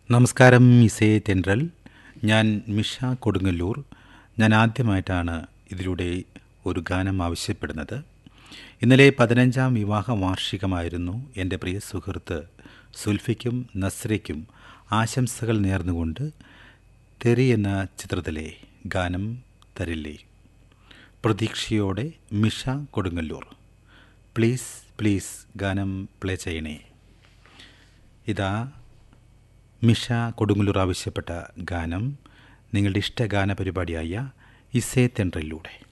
നമസ്കാരം ഇസേ തെൻട്രൽ ഞാൻ മിഷ കൊടുങ്ങല്ലൂർ ഞാൻ ആദ്യമായിട്ടാണ് ഇതിലൂടെ ഒരു ഗാനം ആവശ്യപ്പെടുന്നത് ഇന്നലെ പതിനഞ്ചാം വിവാഹ വാർഷികമായിരുന്നു എൻ്റെ പ്രിയ സുഹൃത്ത് സുൽഫിക്കും നസ്രയ്ക്കും ആശംസകൾ നേർന്നുകൊണ്ട് തെറി എന്ന ചിത്രത്തിലെ ഗാനം തരില്ലേ പ്രതീക്ഷയോടെ മിഷ കൊടുങ്ങല്ലൂർ പ്ലീസ് പ്ലീസ് ഗാനം പ്ലേ ചെയ്യണേ ഇതാ മിഷ കൊടുങ്ങല്ലൂർ ആവശ്യപ്പെട്ട ഗാനം നിങ്ങളുടെ ഇഷ്ട ഗാന പരിപാടിയായ ഇസേ തെൻട്രലിലൂടെ